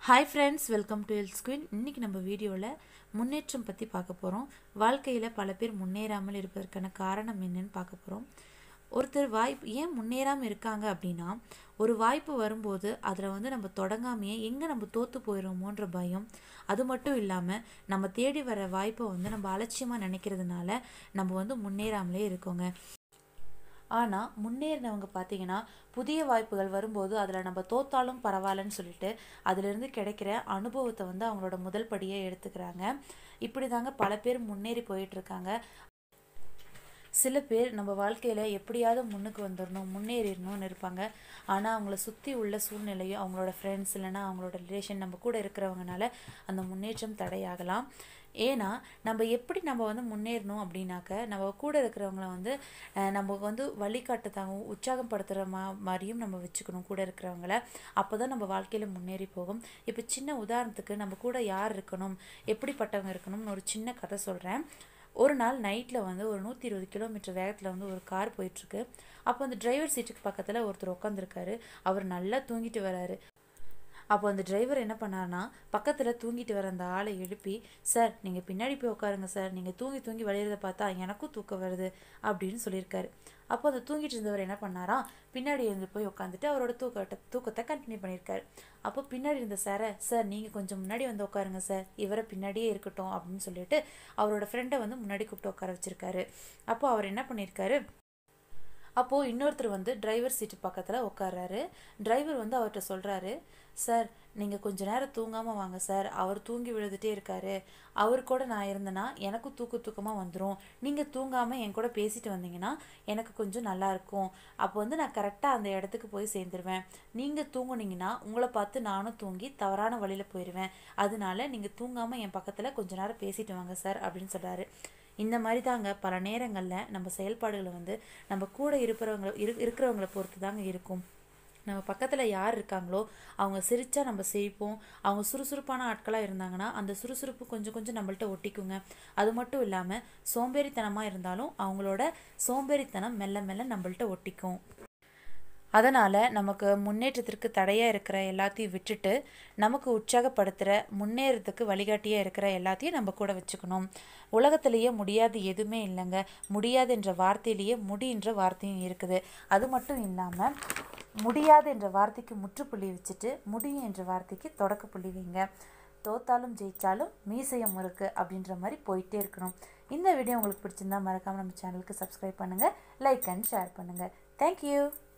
hi friends welcome to எல் ஸ்குயின் இன்றைக்கி நம்ம வீடியோவில் முன்னேற்றம் பற்றி பார்க்க போகிறோம் வாழ்க்கையில் பல பேர் முன்னேறாமல் இருப்பதற்கான காரணம் என்னன்னு பார்க்க போகிறோம் ஒருத்தர் வாய்ப்பு ஏன் முன்னேறாமல் இருக்காங்க அப்படின்னா ஒரு வாய்ப்பு வரும்போது அதில் வந்து நம்ம தொடங்காமையே எங்கே நம்ம தோற்று போயிடுவோமோன்ற பயம் அது மட்டும் இல்லாமல் நம்ம தேடி வர வாய்ப்பை வந்து நம்ம அலட்சியமாக நினைக்கிறதுனால நம்ம வந்து முன்னேறாமலே இருக்கோங்க ஆனால் முன்னேறினவங்க பார்த்தீங்கன்னா புதிய வாய்ப்புகள் வரும்போது அதில் நம்ம தோத்தாலும் பரவாயில்லன்னு சொல்லிட்டு அதிலிருந்து கிடைக்கிற அனுபவத்தை வந்து அவங்களோட முதல் படியை எடுத்துக்கிறாங்க இப்படி தாங்க பல பேர் முன்னேறி போயிட்டுருக்காங்க சில பேர் நம்ம வாழ்க்கையில் எப்படியாவது முன்னுக்கு வந்துடணும் முன்னேறிடணும்னு இருப்பாங்க ஆனால் அவங்கள சுற்றி உள்ள சூழ்நிலையும் அவங்களோட ஃப்ரெண்ட்ஸ் இல்லைன்னா அவங்களோட ரிலேஷன் நம்ம கூட இருக்கிறவங்கனால அந்த முன்னேற்றம் தடையாகலாம் ஏன்னா நம்ம எப்படி நம்ம வந்து முன்னேறணும் அப்படின்னாக்க நம்ம கூட இருக்கிறவங்கள வந்து அஹ், நமக்கு வந்து வழிகாட்டுதாகவும் உற்சாகப்படுத்துகிற மா மாதிரியும் நம்ம வச்சுக்கணும் கூட இருக்கிறவங்கள அப்போ தான் நம்ம வாழ்க்கையில் முன்னேறி போகும் இப்போ சின்ன உதாரணத்துக்கு நம்ம கூட யார் இருக்கணும் எப்படிப்பட்டவங்க இருக்கணும்னு ஒரு சின்ன கதை சொல்கிறேன் ஒரு நாள் நைட்டில் வந்து ஒரு நூற்றி இருபது கிலோமீட்டர் வேகத்தில் வந்து ஒரு கார் போயிட்டுருக்கு அப்போ அந்த டிரைவர் சீட்டுக்கு பக்கத்தில் ஒருத்தர் உட்காந்துருக்காரு அவர் நல்லா தூங்கிட்டு வராரு அப்போ அந்த டிரைவர் என்ன பண்ணார்னா பக்கத்தில் தூங்கிட்டு வர அந்த ஆளை எழுப்பி சார் நீங்கள் பின்னாடி போய் உட்காருங்க சார் நீங்கள் தூங்கி தூங்கி வளையிறத பார்த்தா எனக்கும் தூக்கம் வருது அப்படின்னு சொல்லியிருக்காரு அப்போ அந்த தூங்கிட்டு இருந்தவர் என்ன பண்ணாராம் பின்னாடி இருந்து போய் உட்காந்துட்டு அவரோட தூக்கத்தை தூக்கத்தை கண்டினியூ பண்ணியிருக்காரு அப்போ பின்னாடி இருந்த சாரை சார் நீங்கள் கொஞ்சம் முன்னாடி வந்து உட்காருங்க சார் இவரை பின்னாடியே இருக்கட்டும் அப்படின்னு சொல்லிட்டு அவரோட ஃப்ரெண்டை வந்து முன்னாடி கூப்பிட்டு உட்கார வச்சிருக்காரு அப்போ அவர் என்ன பண்ணியிருக்காரு அப்போது இன்னொருத்தர் வந்து டிரைவர் சீட்டு பக்கத்தில் உட்கார்றாரு டிரைவர் வந்து அவர்கிட்ட சொல்கிறாரு சார் நீங்கள் கொஞ்ச நேரம் தூங்காமல் வாங்க சார் அவர் தூங்கி விழுதுட்டே இருக்காரு அவர் கூட நான் இருந்தேன்னா எனக்கும் தூக்கு தூக்கமாக வந்துடும் நீங்கள் தூங்காமல் என் கூட பேசிட்டு வந்தீங்கன்னா எனக்கு கொஞ்சம் நல்லா இருக்கும் அப்போ வந்து நான் கரெக்டாக அந்த இடத்துக்கு போய் சேர்ந்துருவேன் நீங்கள் தூங்குனீங்கன்னா உங்களை பார்த்து நானும் தூங்கி தவறான வழியில் போயிடுவேன் அதனால நீங்கள் தூங்காமல் என் பக்கத்தில் கொஞ்ச நேரம் பேசிட்டு வாங்க சார் அப்படின்னு சொல்கிறாரு இந்த மாதிரி தாங்க பல நேரங்களில் நம்ம செயல்பாடுகளை வந்து நம்ம கூட இருப்பவங்க இரு இருக்கிறவங்கள பொறுத்து தாங்க இருக்கும் நம்ம பக்கத்தில் யார் இருக்காங்களோ அவங்க சிரித்தா நம்ம சிரிப்போம் அவங்க சுறுசுறுப்பான ஆட்களாக இருந்தாங்கன்னா அந்த சுறுசுறுப்பு கொஞ்சம் கொஞ்சம் நம்மள்ட்ட ஒட்டிக்குங்க அது மட்டும் இல்லாமல் சோம்பேறித்தனமாக இருந்தாலும் அவங்களோட சோம்பேறித்தனம் மெல்ல மெல்ல நம்மள்ட்ட ஒட்டிக்கும் அதனால் நமக்கு முன்னேற்றத்திற்கு தடையாக இருக்கிற எல்லாத்தையும் விட்டுட்டு நமக்கு உற்சாகப்படுத்துகிற முன்னேறதுக்கு வழிகாட்டியாக இருக்கிற எல்லாத்தையும் நம்ம கூட வச்சுக்கணும் உலகத்திலேயே முடியாது எதுவுமே இல்லைங்க முடியாது என்ற வார்த்தையிலேயே முடின்ற வார்த்தையும் இருக்குது அது மட்டும் இல்லாமல் முடியாது என்ற வார்த்தைக்கு முற்றுப்புள்ளி வச்சுட்டு முடியும் என்ற வார்த்தைக்கு தொடக்க புள்ளி வைங்க தோத்தாலும் ஜெயிச்சாலும் மீசையம் இருக்கு அப்படின்ற மாதிரி போயிட்டே இருக்கணும் இந்த வீடியோ உங்களுக்கு பிடிச்சிருந்தா மறக்காமல் நம்ம சேனலுக்கு சப்ஸ்கிரைப் பண்ணுங்கள் லைக் அண்ட் ஷேர் பண்ணுங்கள் தேங்க்யூ